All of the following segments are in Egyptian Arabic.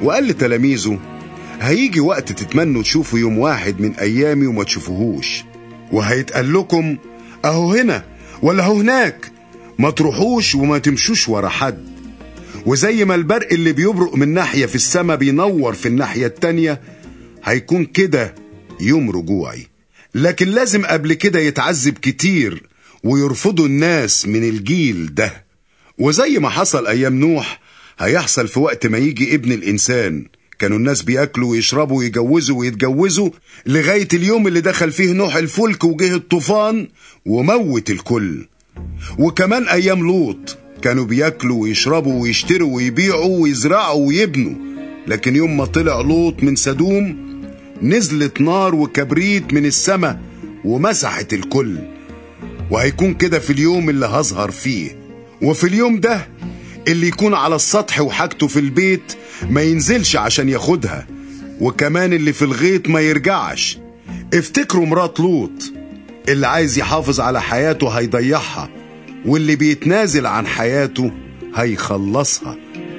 وقال لتلاميذه هيجي وقت تتمنوا تشوفوا يوم واحد من أيامي وما تشوفوهوش وهيتقال لكم أهو هنا ولا أهو هناك ما تروحوش وما تمشوش ورا حد وزي ما البرق اللي بيبرق من ناحية في السماء بينور في الناحية التانية هيكون كده يوم رجوعي لكن لازم قبل كده يتعذب كتير ويرفضوا الناس من الجيل ده وزي ما حصل أيام نوح هيحصل في وقت ما يجي ابن الإنسان كانوا الناس بياكلوا ويشربوا ويجوزوا ويتجوزوا لغاية اليوم اللي دخل فيه نوح الفلك وجه الطوفان وموت الكل وكمان أيام لوط كانوا بياكلوا ويشربوا ويشتروا ويبيعوا ويزرعوا ويبنوا لكن يوم ما طلع لوط من سدوم نزلت نار وكبريت من السماء ومسحت الكل وهيكون كده في اليوم اللي هظهر فيه وفي اليوم ده اللي يكون على السطح وحاجته في البيت ما ينزلش عشان ياخدها وكمان اللي في الغيط ما يرجعش افتكروا مرات لوط اللي عايز يحافظ على حياته هيضيعها واللي بيتنازل عن حياته هيخلصها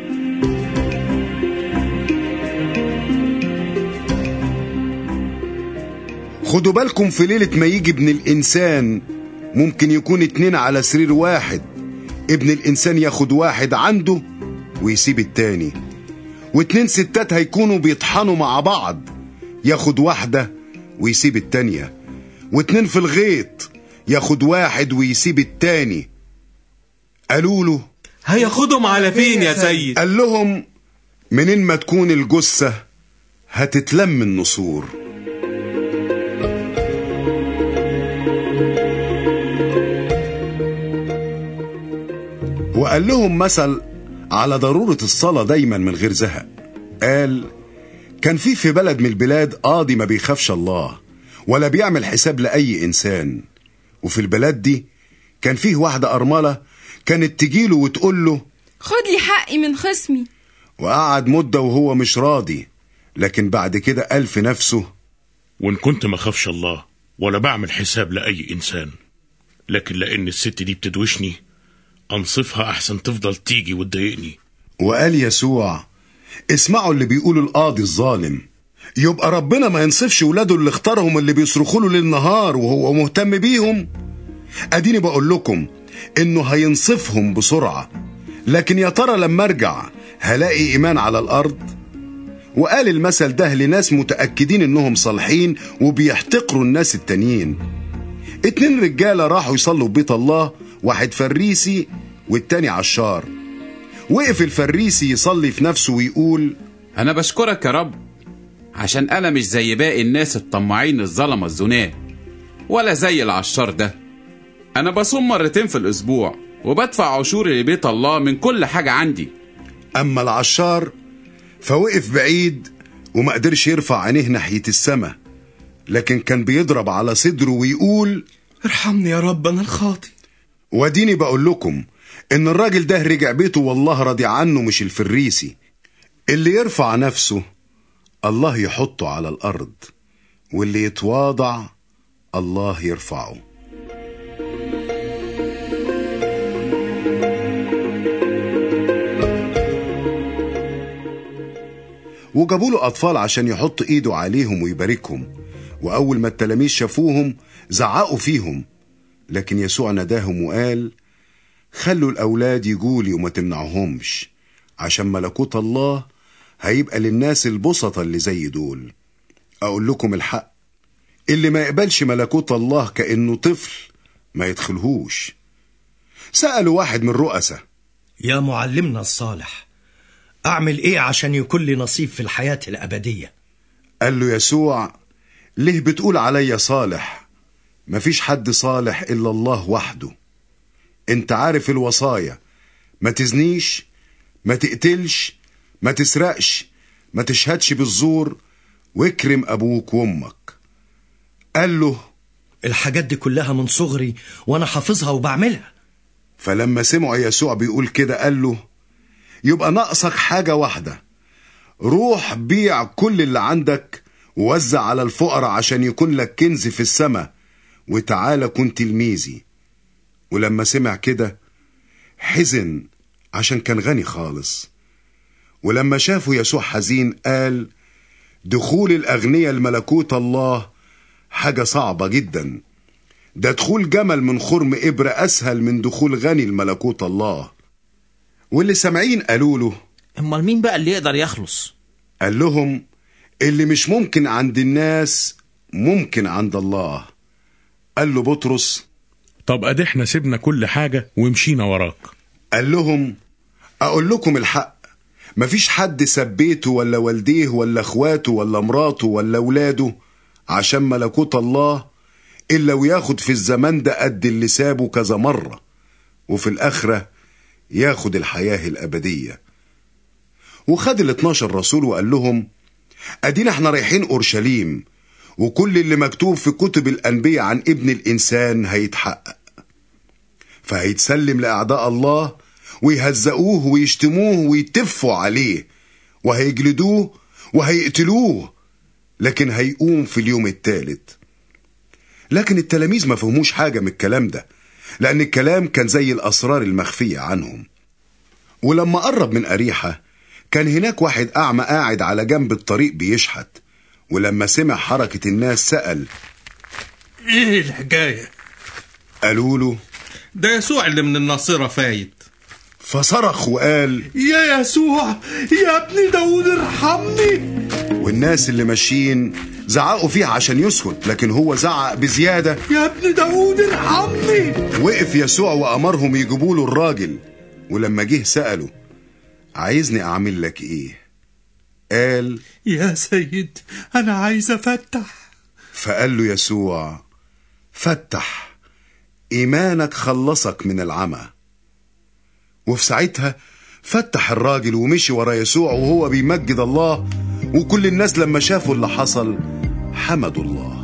خدوا بالكم في ليلة ما يجي ابن الإنسان ممكن يكون اتنين على سرير واحد ابن الإنسان ياخد واحد عنده ويسيب التاني واتنين ستات هيكونوا بيطحنوا مع بعض ياخد واحدة ويسيب التانية واتنين في الغيط ياخد واحد ويسيب التاني قالوا له هياخدهم على فين يا سيد قال لهم منين ما تكون الجثة هتتلم النسور وقال لهم مثل على ضرورة الصلاة دايما من غير زهق قال كان في في بلد من البلاد قاضي ما بيخافش الله ولا بيعمل حساب لأي إنسان وفي البلاد دي كان فيه واحدة أرملة كانت تجيله وتقول له خد لي حقي من خصمي وقعد مدة وهو مش راضي لكن بعد كده قال في نفسه وإن كنت ما خافش الله ولا بعمل حساب لأي إنسان لكن لأن الست دي بتدوشني أنصفها أحسن تفضل تيجي وتضايقني وقال يسوع اسمعوا اللي بيقوله القاضي الظالم يبقى ربنا ما ينصفش ولاده اللي اختارهم اللي بيصرخوا له ليل نهار وهو مهتم بيهم اديني بقول لكم انه هينصفهم بسرعة لكن يا ترى لما ارجع هلاقي ايمان على الارض وقال المثل ده لناس متأكدين انهم صالحين وبيحتقروا الناس التانيين اتنين رجالة راحوا يصلوا في بيت الله واحد فريسي والتاني عشار وقف الفريسي يصلي في نفسه ويقول أنا بشكرك يا رب عشان أنا مش زي باقي الناس الطماعين الظلمة الزناه ولا زي العشار ده أنا بصوم مرتين في الأسبوع وبدفع عشوري لبيت الله من كل حاجة عندي أما العشار فوقف بعيد وما قدرش يرفع عينيه ناحية السماء لكن كان بيضرب على صدره ويقول ارحمني يا رب أنا الخاطي واديني بقول لكم ان الراجل ده رجع بيته والله راضي عنه مش الفريسي اللي يرفع نفسه الله يحطه على الارض واللي يتواضع الله يرفعه وجابوا له اطفال عشان يحط ايده عليهم ويباركهم واول ما التلاميذ شافوهم زعقوا فيهم لكن يسوع ناداهم وقال خلوا الأولاد يجولي وما تمنعهمش عشان ملكوت الله هيبقى للناس البسطة اللي زي دول أقول لكم الحق اللي ما يقبلش ملكوت الله كأنه طفل ما يدخلهوش سألوا واحد من رؤسة يا معلمنا الصالح أعمل إيه عشان يكون لي نصيب في الحياة الأبدية قال له يسوع ليه بتقول عليا صالح مفيش حد صالح إلا الله وحده انت عارف الوصايا ما تزنيش ما تقتلش ما تسرقش ما تشهدش بالزور واكرم أبوك وأمك قال له الحاجات دي كلها من صغري وأنا حافظها وبعملها فلما سمعوا يسوع بيقول كده قال له يبقى ناقصك حاجة واحدة روح بيع كل اللي عندك ووزع على الفقراء عشان يكون لك كنز في السماء وتعالى كن تلميذي ولما سمع كده حزن عشان كان غني خالص ولما شافوا يسوع حزين قال دخول الأغنياء لملكوت الله حاجة صعبة جدا ده دخول جمل من خرم إبرة أسهل من دخول غني لملكوت الله واللي سامعين قالوا له امال مين بقى اللي يقدر يخلص قال لهم اللي مش ممكن عند الناس ممكن عند الله قال له بطرس طب ادي احنا سيبنا كل حاجة ومشينا وراك قال لهم أقول لكم الحق مفيش حد سبيته ولا والديه ولا اخواته ولا مراته ولا ولاده عشان ملكوت الله إلا وياخد في الزمان ده قد اللي سابه كذا مرة وفي الآخرة ياخد الحياة الأبدية وخد ال 12 رسول وقال لهم أدينا احنا رايحين أورشليم وكل اللي مكتوب في كتب الأنبياء عن ابن الإنسان هيتحقق فهيتسلم لأعداء الله ويهزقوه ويشتموه ويتفوا عليه وهيجلدوه وهيقتلوه لكن هيقوم في اليوم الثالث لكن التلاميذ ما فهموش حاجة من الكلام ده لأن الكلام كان زي الأسرار المخفية عنهم ولما قرب من أريحة كان هناك واحد أعمى قاعد على جنب الطريق بيشحت ولما سمع حركة الناس سأل ايه الحكاية قالوا له ده يسوع اللي من الناصرة فايت فصرخ وقال يا يسوع يا ابن داود ارحمني والناس اللي ماشيين زعقوا فيه عشان يسكت لكن هو زعق بزيادة يا ابن داود ارحمني وقف يسوع وأمرهم يجيبوا له الراجل ولما جه سأله عايزني أعمل لك إيه قال يا سيد انا عايز افتح فقال له يسوع فتح إيمانك خلصك من العمى وفي ساعتها فتح الراجل ومشي ورا يسوع وهو بيمجد الله وكل الناس لما شافوا اللي حصل حمدوا الله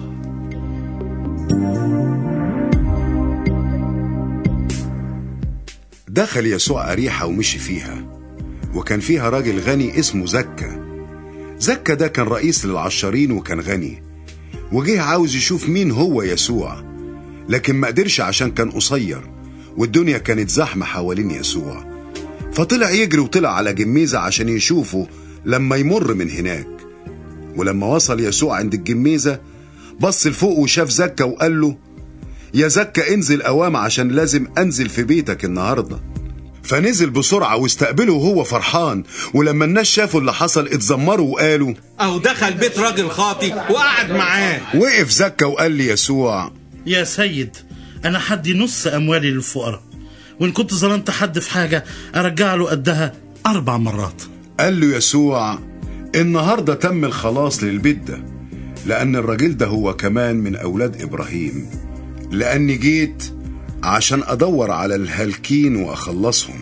دخل يسوع أريحة ومشي فيها وكان فيها راجل غني اسمه زكا زكا ده كان رئيس للعشارين وكان غني وجه عاوز يشوف مين هو يسوع لكن ما قدرش عشان كان قصير والدنيا كانت زحمة حوالين يسوع فطلع يجري وطلع على جميزة عشان يشوفه لما يمر من هناك ولما وصل يسوع عند الجميزة بص لفوق وشاف زكا وقال له يا زكا انزل قوام عشان لازم انزل في بيتك النهارده فنزل بسرعة واستقبله وهو فرحان ولما الناس شافوا اللي حصل اتذمروا وقالوا او دخل بيت راجل خاطي وقعد معاه وقف زكا وقال لي يسوع يا سيد أنا حدي نص أموالي للفقراء وإن كنت ظلمت حد في حاجة أرجع له قدها أربع مرات قال له يسوع النهاردة تم الخلاص للبيت ده لأن الراجل ده هو كمان من أولاد إبراهيم لأني جيت عشان أدور على الهالكين وأخلصهم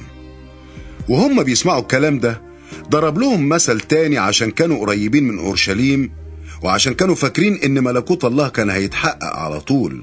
وهم بيسمعوا الكلام ده ضرب لهم مثل تاني عشان كانوا قريبين من أورشليم وعشان كانوا فاكرين إن ملكوت الله كان هيتحقق على طول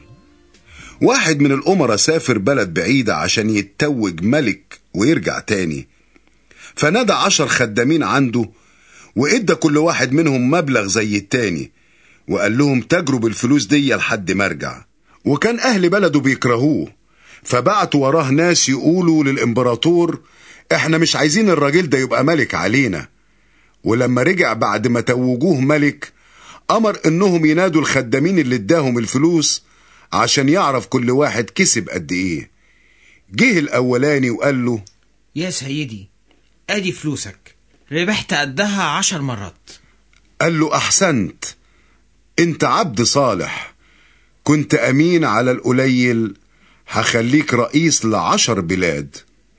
واحد من الأمراء سافر بلد بعيدة عشان يتوج ملك ويرجع تاني فنادى عشر خدامين عنده وإدى كل واحد منهم مبلغ زي التاني وقال لهم تجروا بالفلوس دي لحد ما ارجع وكان أهل بلده بيكرهوه فبعتوا وراه ناس يقولوا للإمبراطور احنا مش عايزين الراجل ده يبقى ملك علينا ولما رجع بعد ما توجوه ملك أمر إنهم ينادوا الخدامين اللي اداهم الفلوس عشان يعرف كل واحد كسب قد إيه جه الأولاني وقال له يا سيدي ادي فلوسك ربحت قدها عشر مرات قال له أحسنت أنت عبد صالح كنت أمين على القليل هخليك رئيس لعشر بلاد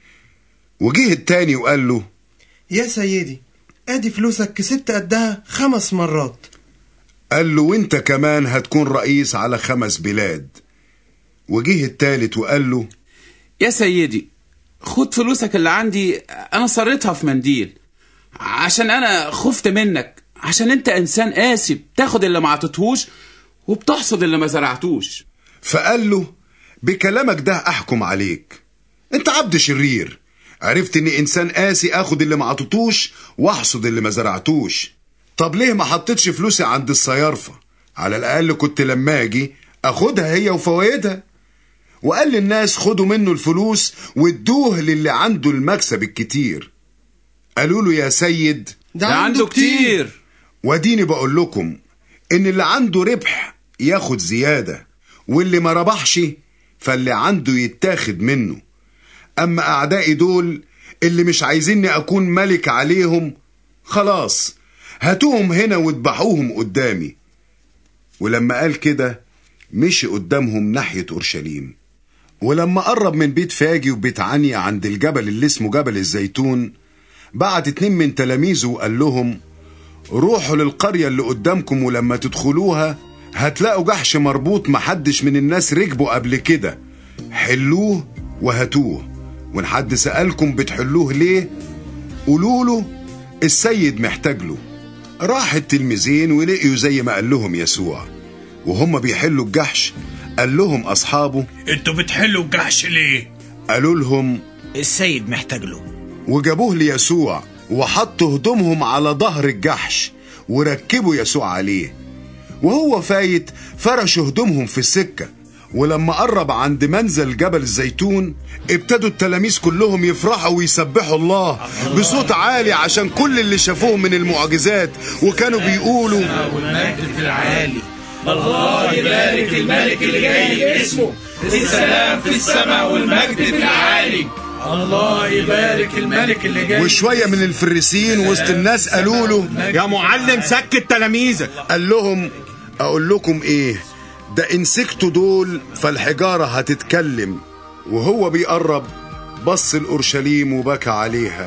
وجه التاني وقال له يا سيدي ادي فلوسك كسبت قدها خمس مرات قال له وانت كمان هتكون رئيس على خمس بلاد وجه التالت وقال له يا سيدي خد فلوسك اللي عندي انا صريتها في منديل عشان انا خفت منك عشان انت انسان قاسي بتاخد اللي ما عطيتهوش وبتحصد اللي ما زرعتوش فقال له بكلامك ده احكم عليك انت عبد شرير عرفت اني انسان قاسي اخد اللي ما عطيتوش واحصد اللي ما زرعتوش طب ليه ما حطيتش فلوسي عند الصيارفة على الاقل كنت لما اجي اخدها هي وفوائدها وقال للناس خدوا منه الفلوس وادوه للي عنده المكسب الكتير قالوا له يا سيد ده عنده كتير وديني بقول لكم ان اللي عنده ربح ياخد زيادة واللي ما ربحش فاللي عنده يتاخد منه اما اعدائي دول اللي مش عايزيني اكون ملك عليهم خلاص هاتوهم هنا واذبحوهم قدامي ولما قال كده مشي قدامهم ناحية أورشليم ولما قرب من بيت فاجي وبيت عنيا عند الجبل اللي اسمه جبل الزيتون بعت اتنين من تلاميذه وقال لهم روحوا للقرية اللي قدامكم ولما تدخلوها هتلاقوا جحش مربوط محدش من الناس ركبه قبل كده حلوه وهاتوه وان حد سألكم بتحلوه ليه قولوا له السيد محتاج له راح التلميذين ولقيوا زي ما قال لهم يسوع وهم بيحلوا الجحش قال لهم أصحابه انتوا بتحلوا الجحش ليه قالوا لهم السيد محتاج له وجابوه ليسوع وحطوا هدومهم على ظهر الجحش وركبوا يسوع عليه وهو فايت فرشوا هدومهم في السكة ولما قرب عند منزل جبل الزيتون ابتدوا التلاميذ كلهم يفرحوا ويسبحوا الله بصوت عالي عشان كل اللي شافوه من المعجزات وكانوا بيقولوا والمجد في العالي الله يبارك الملك اللي جاي اسمه السلام في السماء والمجد في العالي الله يبارك الملك اللي جاي وشوية من الفريسيين وسط الناس قالوا له يا معلم سكت تلاميذك قال لهم اقول لكم ايه ده ان سكتوا دول فالحجارة هتتكلم وهو بيقرب بص الأورشليم وبكى عليها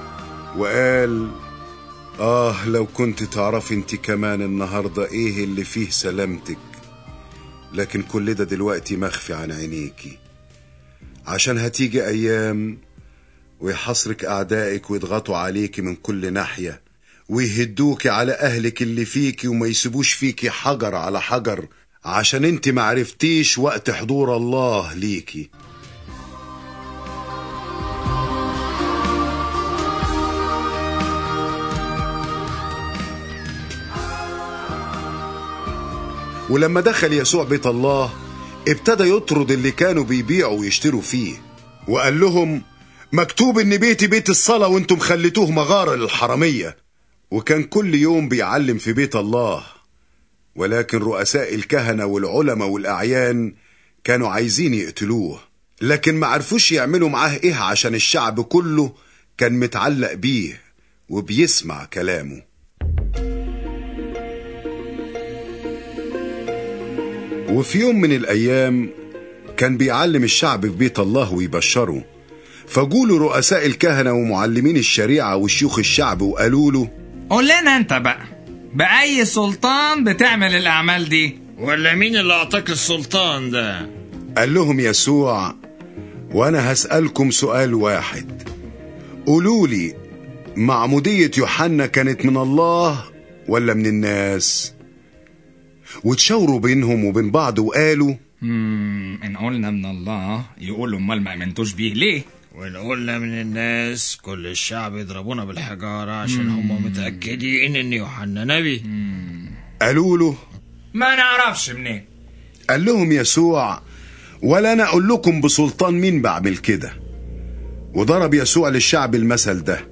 وقال آه لو كنت تعرف انت كمان النهاردة ايه اللي فيه سلامتك لكن كل ده دلوقتي مخفي عن عينيكي عشان هتيجي أيام ويحصرك أعدائك ويضغطوا عليك من كل ناحية ويهدوك على أهلك اللي فيكي وما يسيبوش فيكي حجر على حجر عشان انت معرفتيش وقت حضور الله ليكي ولما دخل يسوع بيت الله ابتدى يطرد اللي كانوا بيبيعوا ويشتروا فيه وقال لهم مكتوب ان بيتي بيت الصلاة وانتم خليتوه مغارة للحرامية وكان كل يوم بيعلم في بيت الله ولكن رؤساء الكهنة والعلماء والأعيان كانوا عايزين يقتلوه لكن ما عرفوش يعملوا معاه ايه عشان الشعب كله كان متعلق بيه وبيسمع كلامه وفي يوم من الأيام كان بيعلم الشعب في بيت الله ويبشره فجوله رؤساء الكهنة ومعلمين الشريعة وشيوخ الشعب وقالوا له قول لنا انت بقى بأي سلطان بتعمل الأعمال دي ولا مين اللي أعطاك السلطان ده قال لهم يسوع وانا هسألكم سؤال واحد قولوا لي معمودية يوحنا كانت من الله ولا من الناس وتشاوروا بينهم وبين بعض وقالوا مم، إن قلنا من الله يقولوا أمال ما آمنتوش بيه ليه وإن قلنا من الناس كل الشعب يضربونا بالحجارة عشان هم متأكدين إن يوحنا نبي قالوا له ما نعرفش منين قال لهم يسوع ولا انا اقول لكم بسلطان مين بعمل كده وضرب يسوع للشعب المثل ده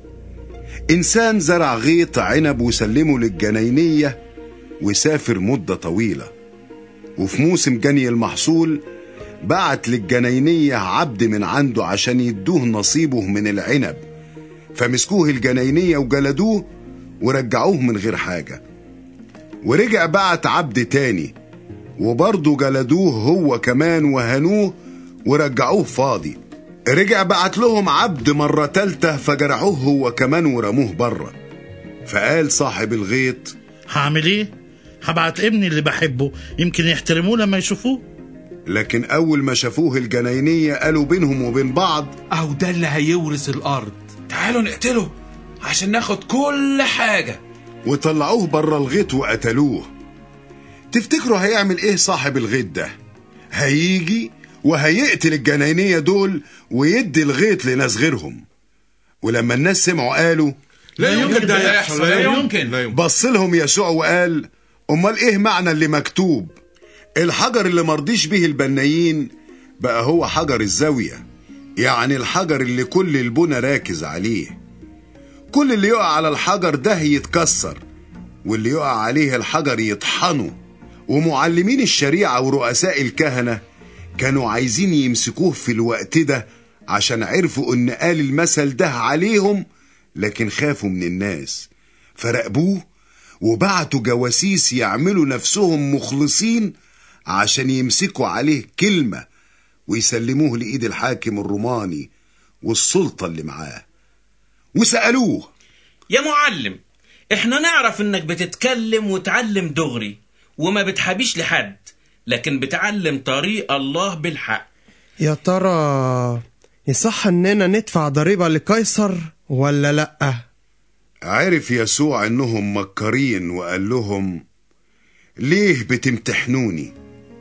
انسان زرع غيط عنب وسلمه للجناينيه وسافر مده طويله وفي موسم جني المحصول بعت للجناينيه عبد من عنده عشان يدوه نصيبه من العنب فمسكوه الجناينيه وجلدوه ورجعوه من غير حاجه ورجع بعت عبد تاني وبرضه جلدوه هو كمان وهنوه ورجعوه فاضي رجع بعت لهم عبد مرة تالتة فجرحوه هو كمان ورموه بره فقال صاحب الغيط هعمل ايه هبعت ابني اللي بحبه يمكن يحترموه لما يشوفوه لكن أول ما شافوه الجناينية قالوا بينهم وبين بعض أو ده اللي هيورث الأرض تعالوا نقتله عشان ناخد كل حاجة وطلعوه بره الغيط وقتلوه تفتكروا هيعمل ايه صاحب الغيط ده هيجي وهيقتل الجناينية دول ويدي الغيط لناس غيرهم ولما الناس سمعوا قالوا لا يمكن ده يحصل لا يمكن بص لهم يسوع وقال امال ايه معنى اللي مكتوب الحجر اللي مرضيش به البنايين بقى هو حجر الزاوية يعني الحجر اللي كل البنا راكز عليه كل اللي يقع على الحجر ده يتكسر واللي يقع عليه الحجر يطحنه ومعلمين الشريعة ورؤساء الكهنة كانوا عايزين يمسكوه في الوقت ده عشان عرفوا ان قال المثل ده عليهم لكن خافوا من الناس فراقبوه وبعتوا جواسيس يعملوا نفسهم مخلصين عشان يمسكوا عليه كلمة ويسلموه لإيد الحاكم الروماني والسلطة اللي معاه وسألوه يا معلم احنا نعرف انك بتتكلم وتعلم دغري وما بتحابيش لحد لكن بتعلم طريق الله بالحق يا ترى يصح اننا ندفع ضريبة لقيصر ولا لأ عرف يسوع انهم مكارين وقال لهم ليه بتمتحنوني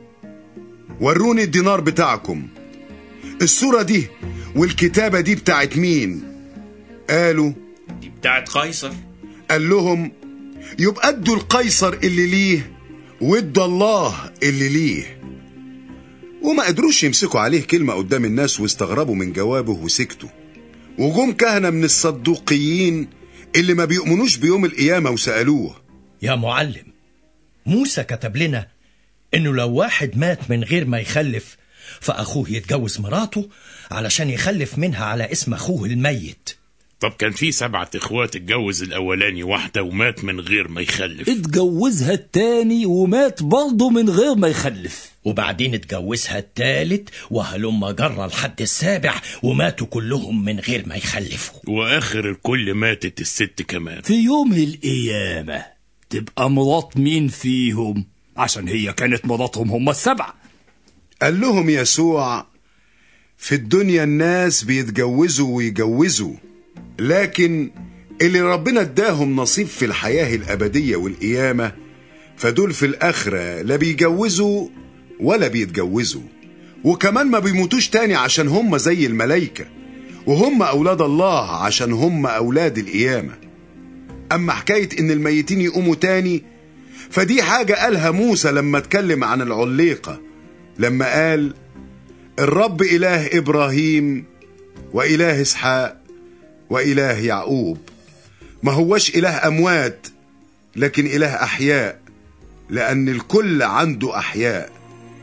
وروني الدينار بتاعكم الصورة دي والكتابة دي بتاعت مين قالوا دي بتاعت قيصر قال لهم يبقى ادوا القيصر اللي ليه وادوا الله اللي ليه وما قدروش يمسكوا عليه كلمة قدام الناس واستغربوا من جوابه وسكتوا وجم كهنة من الصدوقيين اللي ما بيؤمنوش بيوم القيامة وسألوه يا معلم موسى كتب لنا انه لو واحد مات من غير ما يخلف فاخوه يتجوز مراته علشان يخلف منها على اسم اخوه الميت طب كان في سبعة اخوات اتجوز الاولاني واحدة ومات من غير ما يخلف اتجوزها التاني ومات برضه من غير ما يخلف وبعدين اتجوزها التالت وهلم جرى لحد السابع وماتوا كلهم من غير ما يخلفوا واخر الكل ماتت الست كمان في يوم القيامة تبقى مرات مين فيهم عشان هي كانت مراتهم هم السبعة قال لهم يسوع في الدنيا الناس بيتجوزوا ويجوزوا لكن اللي ربنا اداهم نصيب في الحياة الأبدية والقيامة فدول في الآخرة لا بيجوزوا ولا بيتجوزوا وكمان ما بيموتوش تاني عشان هم زي الملايكة وهم أولاد الله عشان هم أولاد القيامة أما حكاية إن الميتين يقوموا تاني فدي حاجة قالها موسى لما اتكلم عن العليقة لما قال الرب إله إبراهيم وإله إسحاق وإله يعقوب ما هوش إله أموات لكن إله أحياء لأن الكل عنده أحياء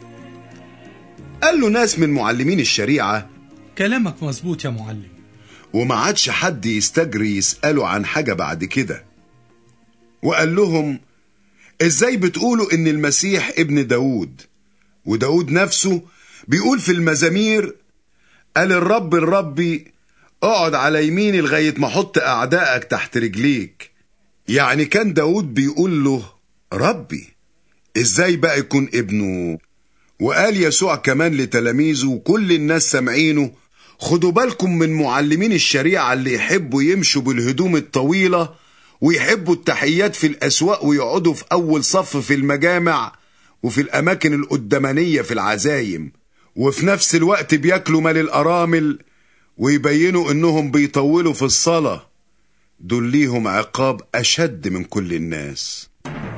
قال له ناس من معلمين الشريعة كلامك مظبوط يا معلم وما عادش حد يستجري يسأله عن حاجة بعد كده وقال لهم ازاي بتقولوا ان المسيح ابن داود وداود نفسه بيقول في المزامير قال الرب الربي اقعد على يميني لغاية ما احط اعدائك تحت رجليك يعني كان داود بيقول له ربي ازاي بقى يكون ابنه وقال يسوع كمان لتلاميذه وكل الناس سامعينه خدوا بالكم من معلمين الشريعة اللي يحبوا يمشوا بالهدوم الطويلة ويحبوا التحيات في الأسواق ويقعدوا في أول صف في المجامع وفي الأماكن القدمانية في العزايم وفي نفس الوقت بياكلوا مال الأرامل ويبينوا إنهم بيطولوا في الصلاة دول ليهم عقاب أشد من كل الناس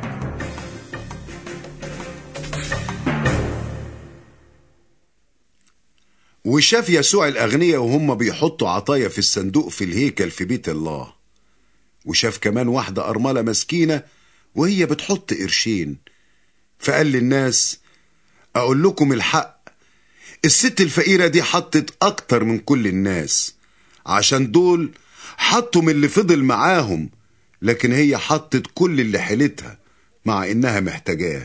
وشاف يسوع الأغنياء وهم بيحطوا عطايا في الصندوق في الهيكل في بيت الله وشاف كمان واحدة أرملة مسكينة وهي بتحط قرشين فقال للناس أقول لكم الحق الست الفقيرة دي حطت أكتر من كل الناس عشان دول حطوا من اللي فضل معاهم لكن هي حطت كل اللي حيلتها مع إنها محتاجاه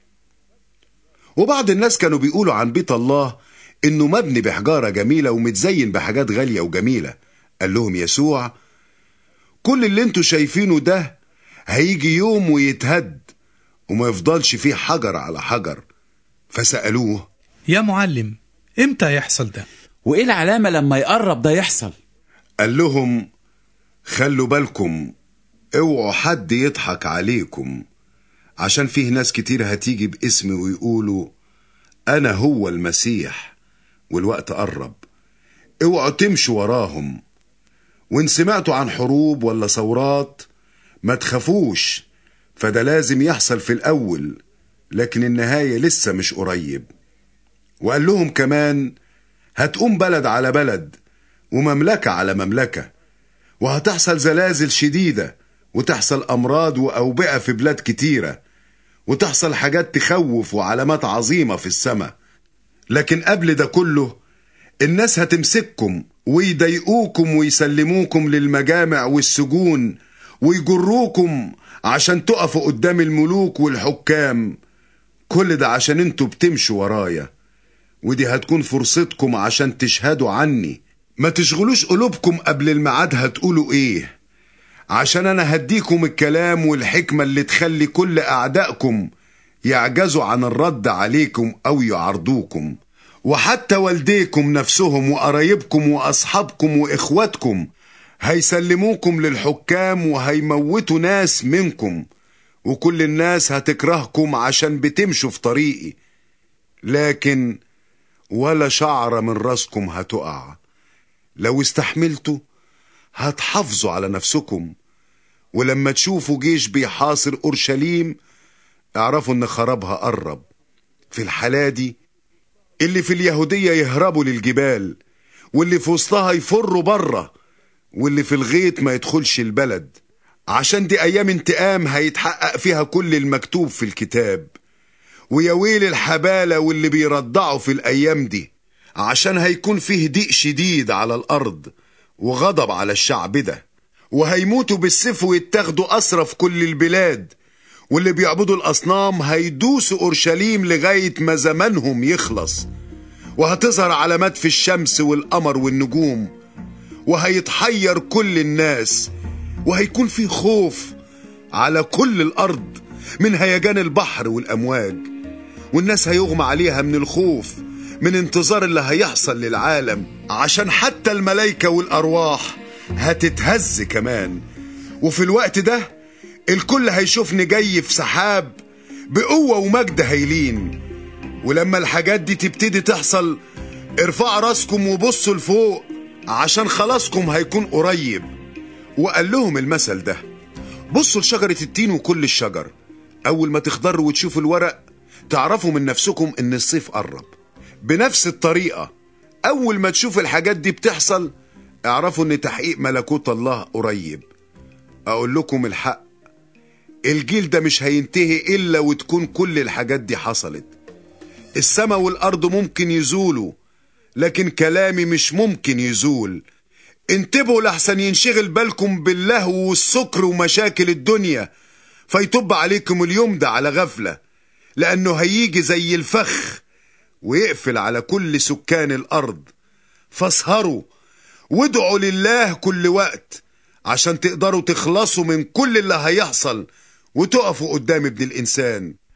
وبعض الناس كانوا بيقولوا عن بيت الله إنه مبني بحجارة جميلة ومتزين بحاجات غالية وجميلة قال لهم يسوع كل اللي انتوا شايفينه ده هيجي يوم ويتهد وما يفضلش فيه حجر على حجر فسألوه يا معلم امتى يحصل ده وايه العلامة لما يقرب ده يحصل قال لهم خلوا بالكم اوعوا حد يضحك عليكم عشان فيه ناس كتير هتيجي باسمي ويقولوا انا هو المسيح والوقت قرب اوعوا تمشوا وراهم وان سمعتوا عن حروب ولا ثورات ما تخافوش فده لازم يحصل في الاول لكن النهاية لسه مش قريب وقال لهم كمان هتقوم بلد على بلد ومملكة على مملكة وهتحصل زلازل شديدة وتحصل أمراض وأوبئة في بلاد كتيرة وتحصل حاجات تخوف وعلامات عظيمة في السماء لكن قبل ده كله الناس هتمسككم ويضايقوكم ويسلموكم للمجامع والسجون ويجروكم عشان تقفوا قدام الملوك والحكام كل ده عشان انتوا بتمشوا ورايا ودي هتكون فرصتكم عشان تشهدوا عني ما تشغلوش قلوبكم قبل الميعاد هتقولوا ايه عشان انا هديكم الكلام والحكمة اللي تخلي كل اعدائكم يعجزوا عن الرد عليكم او يعرضوكم وحتى والديكم نفسهم وقرايبكم واصحابكم واخواتكم هيسلموكم للحكام وهيموتوا ناس منكم وكل الناس هتكرهكم عشان بتمشوا في طريقي لكن ولا شعرة من راسكم هتقع لو استحملتوا هتحافظوا على نفسكم ولما تشوفوا جيش بيحاصر أورشليم اعرفوا ان خرابها قرب في الحالة دي اللي في اليهودية يهربوا للجبال واللي في وسطها يفروا بره واللي في الغيط ما يدخلش البلد عشان دي أيام انتقام هيتحقق فيها كل المكتوب في الكتاب ويا ويل الحبالة واللي بيرضعوا في الأيام دي عشان هيكون فيه ضيق شديد على الأرض وغضب على الشعب ده وهيموتوا بالسيف ويتاخدوا أسرى في كل البلاد واللي بيعبدوا الأصنام هيدوسوا أورشليم لغاية ما زمانهم يخلص وهتظهر علامات في الشمس والقمر والنجوم وهيتحير كل الناس وهيكون في خوف على كل الأرض من هيجان البحر والأمواج والناس هيغمى عليها من الخوف من انتظار اللي هيحصل للعالم عشان حتى الملائكة والأرواح هتتهز كمان وفي الوقت ده الكل هيشوفني جاي في سحاب بقوة ومجد هايلين ولما الحاجات دي تبتدي تحصل ارفعوا راسكم وبصوا لفوق عشان خلاصكم هيكون قريب وقال لهم المثل ده بصوا لشجرة التين وكل الشجر أول ما تخضروا وتشوفوا الورق تعرفوا من نفسكم إن الصيف قرب بنفس الطريقة أول ما تشوف الحاجات دي بتحصل اعرفوا إن تحقيق ملكوت الله قريب أقول لكم الحق الجيل ده مش هينتهي إلا وتكون كل الحاجات دي حصلت السماء والأرض ممكن يزولوا لكن كلامي مش ممكن يزول انتبهوا لحسن ينشغل بالكم باللهو والسكر ومشاكل الدنيا فيطب عليكم اليوم ده على غفلة لأنه هيجي زي الفخ ويقفل على كل سكان الأرض فاسهروا وادعوا لله كل وقت عشان تقدروا تخلصوا من كل اللي هيحصل وتقفوا قدام ابن الإنسان